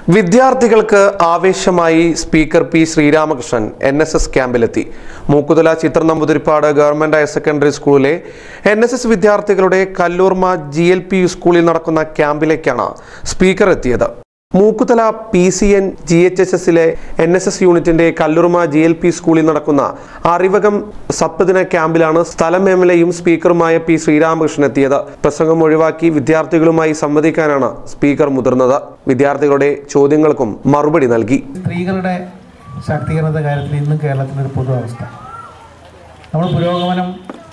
വിദ്യാർത്ഥികൾക്ക് ആവേശമായി speaker P Sreeramakrishnan N S S ക്യാമ്പിലെത്തി Mookkuthala Chithra Namboothiripad government higher secondary സ്കൂളിലെ എൻ എസ് എസ് വിദ്യാർത്ഥികളുടെ കല്ലൂർമ ജി എൽ പി സ്കൂളിൽ നടക്കുന്ന ക്യാമ്പിലേക്കാണ് സ്പീക്കർ എത്തിയത് Mookkuthala P C N G H S എസിലെ എൻ എസ് എസ് യൂണിറ്റിന്റെ കല്ലുറുമ ജി എൽ പി സ്കൂളിൽ നടക്കുന്ന അറിവകം സപ്തദിന ക്യാമ്പിലാണ് സ്ഥലം എം എൽ എയും സ്പീക്കറുമായ പി ശ്രീരാമകൃഷ്ണൻ എത്തിയത് പ്രസംഗം ഒഴിവാക്കി വിദ്യാർത്ഥികളുമായി സംവദിക്കാനാണ് സ്പീക്കർ മുതിർന്നത് വിദ്യാർത്ഥികളുടെ ചോദ്യങ്ങൾക്കും മറുപടി നൽകി സ്ത്രീകളുടെ ശാക്തീകരണത്തെ കാര്യത്തിൽ ഇന്നും കേരളത്തിൻ്റെ ഒരു പൊതു അവസ്ഥ നമ്മൾ പുരോഗമനം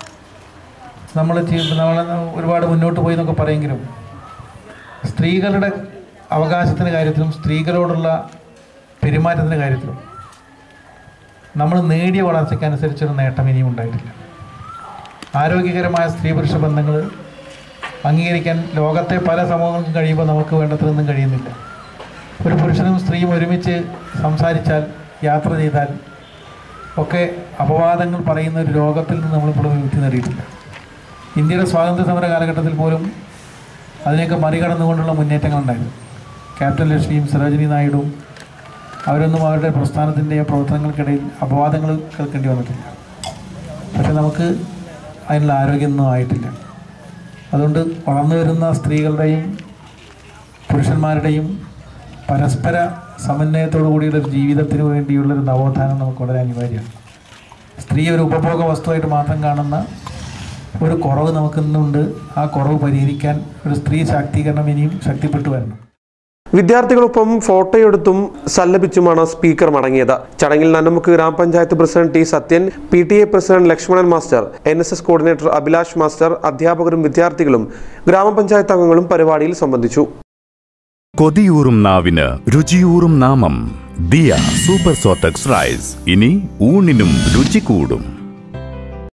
നമ്മൾ നമ്മൾ ഒരുപാട് മുന്നോട്ട് പോയി എന്നൊക്കെ പറയെങ്കിലും സ്ത്രീകളുടെ അവകാശത്തിൻ്റെ കാര്യത്തിലും സ്ത്രീകളോടുള്ള പെരുമാറ്റത്തിൻ്റെ കാര്യത്തിലും നമ്മൾ നേടിയ വളർച്ചയ്ക്കനുസരിച്ചൊരു നേട്ടം ഇനിയും ഉണ്ടായിട്ടില്ല ആരോഗ്യകരമായ സ്ത്രീ പുരുഷ ബന്ധങ്ങൾ അംഗീകരിക്കാൻ ലോകത്തെ പല സമൂഹങ്ങൾക്കും കഴിയുമ്പോൾ നമുക്ക് വേണ്ടത്രയൊന്നും കഴിയുന്നില്ല ഒരു പുരുഷനും സ്ത്രീയും ഒരുമിച്ച് സംസാരിച്ചാൽ യാത്ര ചെയ്താൽ ഒക്കെ അപവാദങ്ങൾ പറയുന്ന ഒരു ലോകത്തിൽ നിന്ന് നമ്മളിപ്പോൾ വിമുക്തി നേടിയിട്ടില്ല ഇന്ത്യയുടെ സ്വാതന്ത്ര്യ സമര കാലഘട്ടത്തിൽ പോലും അതിനെയൊക്കെ മറികടന്നുകൊണ്ടുള്ള മുന്നേറ്റങ്ങളുണ്ടായിരുന്നു ക്യാപ്റ്റൻ ലക്ഷ്മിയും സരോജിനി നായിഡുവും അവരൊന്നും അവരുടെ പ്രസ്ഥാനത്തിൻ്റെ പ്രവർത്തനങ്ങൾക്കിടയിൽ അപവാദങ്ങൾ കേൾക്കേണ്ടി വന്നിട്ടില്ല പക്ഷെ നമുക്ക് അതിനുള്ള ആരോഗ്യമൊന്നും ആയിട്ടില്ല അതുകൊണ്ട് വളർന്നു വരുന്ന സ്ത്രീകളുടെയും പുരുഷന്മാരുടെയും പരസ്പര സമന്വയത്തോടു കൂടിയുള്ള ഒരു ജീവിതത്തിന് വേണ്ടിയുള്ളൊരു നവോത്ഥാനം നമുക്ക് വളരെ അനിവാര്യമാണ് സ്ത്രീ ഒരു ഉപഭോഗ വസ്തുവായിട്ട് മാത്രം കാണുന്ന ഒരു കുറവ് നമുക്കിന്നുണ്ട് ആ കുറവ് പരിഹരിക്കാൻ ഒരു സ്ത്രീ ശാക്തീകരണം ഇനിയും ശക്തിപ്പെട്ടു വരണം വിദ്യാർത്ഥികളൊപ്പം ഫോട്ടോയെടുത്തും സല്ലപിച്ചുമാണ് സ്പീക്കർ മടങ്ങിയത് ചടങ്ങിൽ നന്നമുക്ക് ഗ്രാമപഞ്ചായത്ത് president T Sathyan P T A president Lakshmanan master N S S coordinator Abhilash master അധ്യാപകരും വിദ്യാർത്ഥികളും ഗ്രാമപഞ്ചായത്ത് അംഗങ്ങളും പരിപാടിയിൽ സംബന്ധിച്ചു കൊതിയൂറും നാവിന് രുചിയൂറും നാമം ദിയ സൂപ്പർ സോട്ടക്സ് റൈസ് ഇനി ഊണിനും രുചി കൂടും